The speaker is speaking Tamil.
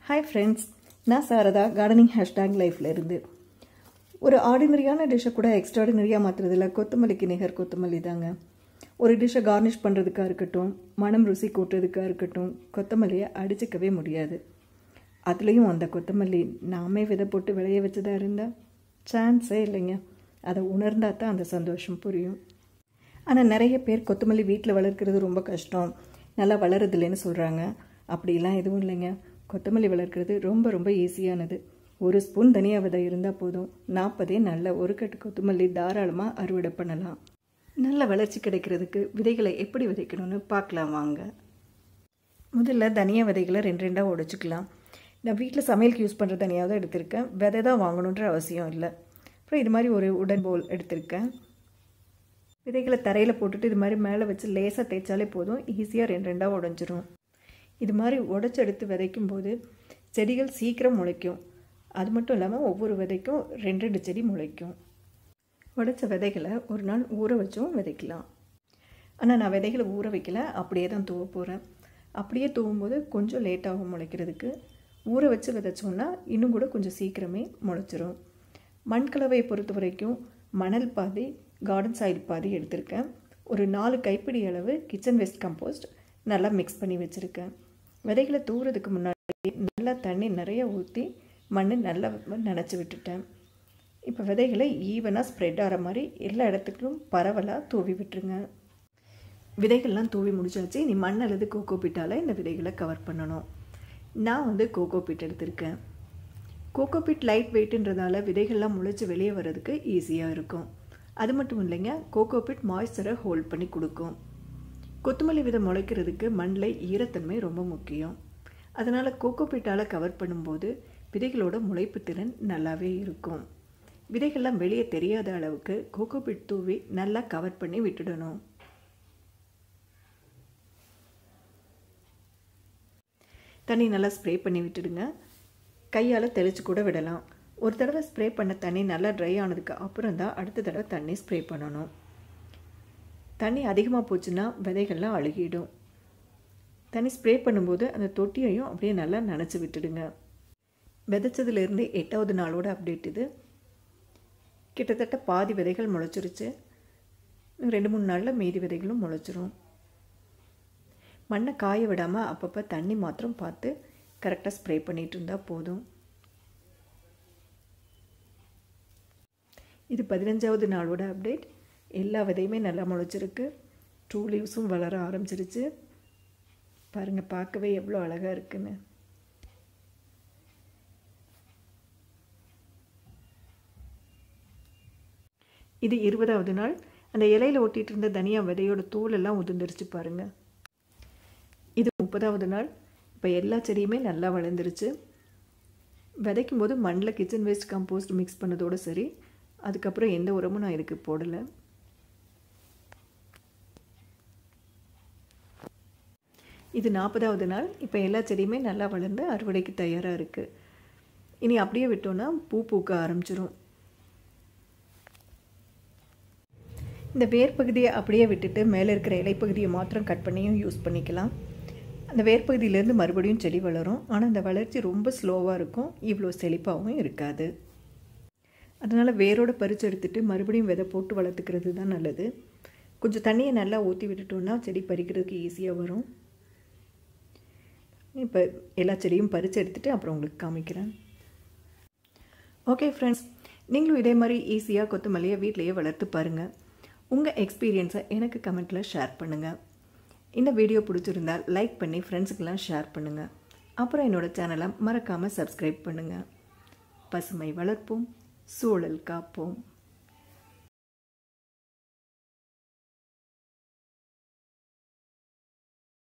ஹாய் ஃப்ரெண்ட்ஸ் நான் சாரதா கார்டனிங் ஹேஷ்டாக் லைஃப்ல இருந்து ஒரு ஆர்டினரியான டிஷ்ஷை கூட எக்ஸ்ட்ராடினரியாக மாற்றுறதுல கொத்தமல்லிக்கு நிகர் கொத்தமல்லி தாங்க ஒரு டிஷ்ஷை கார்னிஷ் பண்ணுறதுக்காக இருக்கட்டும் மனம் ருசி கூட்டுறதுக்காக இருக்கட்டும் கொத்தமல்லியை அடிச்சுக்கவே முடியாது அதுலேயும் அந்த கொத்தமல்லி நாமே விதை போட்டு விளைய வச்சதா இருந்தால் சான்ஸே இல்லைங்க அதை உணர்ந்தா தான் அந்த சந்தோஷம் புரியும் ஆனால் நிறைய பேர் கொத்தமல்லி வீட்டில் வளர்க்குறது ரொம்ப கஷ்டம் நல்லா வளருதில்லைன்னு சொல்கிறாங்க அப்படிலாம் எதுவும் இல்லைங்க கொத்தமல்லி வளர்க்குறது ரொம்ப ரொம்ப ஈஸியானது ஒரு ஸ்பூன் தனியா விதை இருந்தால் போதும் நாற்பதே நல்ல ஒரு கட்டு கொத்தமல்லி தாராளமாக அறுவடை பண்ணலாம் நல்ல வளர்ச்சி கிடைக்கிறதுக்கு விதைகளை எப்படி விதைக்கணும்னு பார்க்கலாம் வாங்க முதல்ல தனியா விதைகளை ரெண்டு ரெண்டாக உடைச்சிக்கலாம் நான் வீட்டில் சமையலுக்கு யூஸ் பண்ணுற தனியாக தான் எடுத்திருக்கேன் விதை தான் வாங்கணுன்ற அவசியம் இல்லை அப்புறம் இது மாதிரி ஒரு உடன் போல் எடுத்திருக்கேன் விதைகளை தரையில் போட்டுட்டு இது மாதிரி மேலே வச்சு லேசாக தேய்ச்சாலே போதும் ஈஸியாக ரெண்டு ரெண்டாக உடஞ்சிரும் இது மாதிரி உடச்சி எடுத்து விதைக்கும் போது செடிகள் சீக்கிரம் முளைக்கும் அது மட்டும் இல்லாமல் ஒவ்வொரு விதைக்கும் ரெண்டு ரெண்டு செடி முளைக்கும் உடைச்ச விதைகளை ஒரு நாள் ஊற வச்சும் விதைக்கலாம் ஆனால் நான் விதைகளை ஊற வைக்கல அப்படியே தான் தூவ போகிறேன் அப்படியே தூவும்போது கொஞ்சம் லேட்டாகும் முளைக்கிறதுக்கு ஊற வச்சு விதைச்சோன்னா இன்னும் கூட கொஞ்சம் சீக்கிரமே முளைச்சிரும் மண் கலவையை பொறுத்த வரைக்கும் மணல் பாதி கார்டன் சாயில் பாதி எடுத்திருக்கேன் ஒரு நாலு கைப்பிடி அளவு கிச்சன் வேஸ்ட் கம்போஸ்ட் நல்லா மிக்ஸ் பண்ணி வச்சுருக்கேன் விதைகளை தூவுறதுக்கு முன்னாடி நல்லா தண்ணி நிறைய ஊற்றி மண் நல்லா நனைச்சி விட்டுட்டேன் இப்போ விதைகளை ஈவனாக ஸ்ப்ரெட் ஆகிற மாதிரி எல்லா இடத்துக்கும் பரவலாக தூவி விட்டுருங்க விதைகள்லாம் தூவி முடிச்சாச்சு இனி மண் அல்லது கோகோ பீட்டால் இந்த விதைகளை கவர் பண்ணணும் நான் வந்து கோகோ பீட் எடுத்திருக்கேன் கோகோ பீட் லைட் வெயிட்டுன்றதால விதைகள்லாம் முளைச்சி வெளியே வர்றதுக்கு ஈஸியாக இருக்கும் அது மட்டும் இல்லைங்க கோகோ பீட் மாய்ஸ்சரை ஹோல்ட் பண்ணி கொடுக்கும் கொத்தமல்லி விதை முளைக்கிறதுக்கு மண்ணில் ஈரத்தன்மை ரொம்ப முக்கியம் அதனால் கோகோ பீட்டால் கவர் பண்ணும்போது விதைகளோட முளைப்பு திறன் நல்லாவே இருக்கும் விதைகள்லாம் வெளியே தெரியாத அளவுக்கு கோகோ பீட் தூவி நல்லா கவர் பண்ணி விட்டுடணும் தண்ணி நல்லா ஸ்ப்ரே பண்ணி விட்டுடுங்க கையால் தெளித்து கூட விடலாம் ஒரு தடவை ஸ்ப்ரே பண்ண தண்ணி நல்லா ட்ரை ஆனதுக்கு அப்புறம் தான் அடுத்த தடவை தண்ணி ஸ்ப்ரே பண்ணணும் தண்ணி அதிகமாக போச்சுன்னா விதைகள்லாம் அழுகிடும் தண்ணி ஸ்ப்ரே பண்ணும்போது அந்த தொட்டியையும் அப்படியே நல்லா நனைச்சி விட்டுடுங்க விதைச்சதுலேருந்து எட்டாவது நாளோட அப்டேட் இது கிட்டத்தட்ட பாதி விதைகள் முளைச்சிருச்சு ரெண்டு மூணு நாளில் மீதி விதைகளும் முளைச்சிரும் மண்ணை காய விடாமல் அப்பப்போ தண்ணி மாத்திரம் பார்த்து கரெக்டாக ஸ்ப்ரே பண்ணிகிட்டு இருந்தால் போதும் இது பதினஞ்சாவது நாளோட அப்டேட் எல்லா விதையுமே நல்லா முளைச்சிருக்கு டூ லீவ்ஸும் வளர ஆரம்பிச்சிருச்சு பாருங்கள் பார்க்கவே எவ்வளோ அழகாக இருக்குன்னு இது இருபதாவது நாள் அந்த இலையில் ஒட்டிகிட்டு இருந்த தனியா விதையோட தோலெல்லாம் உதிர்ந்துருச்சு பாருங்கள் இது முப்பதாவது நாள் இப்போ எல்லா செடியுமே நல்லா வளர்ந்துருச்சு விதைக்கும் போது மண்ணில் கிச்சன் வேஸ்ட் கம்போஸ்ட் மிக்ஸ் பண்ணதோடு சரி அதுக்கப்புறம் எந்த உரமும் நான் இதுக்கு போடலை இது நாற்பதாவது நாள் இப்போ எல்லா செடியுமே நல்லா வளர்ந்து அறுவடைக்கு தயாராக இருக்குது இனி அப்படியே விட்டோன்னா பூ பூக்க ஆரம்பிச்சிரும் இந்த வேர் பகுதியை அப்படியே விட்டுட்டு மேலே இருக்கிற இலைப்பகுதியை மாத்திரம் கட் பண்ணியும் யூஸ் பண்ணிக்கலாம் அந்த வேர்ப்பகுதியிலேருந்து மறுபடியும் செடி வளரும் ஆனால் அந்த வளர்ச்சி ரொம்ப ஸ்லோவாக இருக்கும் இவ்வளோ செழிப்பாகவும் இருக்காது அதனால் வேரோட பறித்து எடுத்துகிட்டு மறுபடியும் விதை போட்டு வளர்த்துக்கிறது தான் நல்லது கொஞ்சம் தண்ணியை நல்லா ஊற்றி விட்டுட்டோன்னா செடி பறிக்கிறதுக்கு ஈஸியாக வரும் இப்போ எல்லா செடியும் பறித்து எடுத்துகிட்டு அப்புறம் உங்களுக்கு காமிக்கிறேன் ஓகே ஃப்ரெண்ட்ஸ் நீங்களும் இதே மாதிரி ஈஸியாக கொத்தமல்லியை வீட்லேயே வளர்த்து பாருங்கள் உங்கள் எக்ஸ்பீரியன்ஸை எனக்கு கமெண்ட்டில் ஷேர் பண்ணுங்கள் இந்த வீடியோ பிடிச்சிருந்தால் லைக் பண்ணி ஃப்ரெண்ட்ஸுக்கெல்லாம் ஷேர் பண்ணுங்கள் அப்புறம் என்னோடய சேனலை மறக்காமல் சப்ஸ்கிரைப் பண்ணுங்கள் பசுமை வளர்ப்போம் சூழல் காப்போம்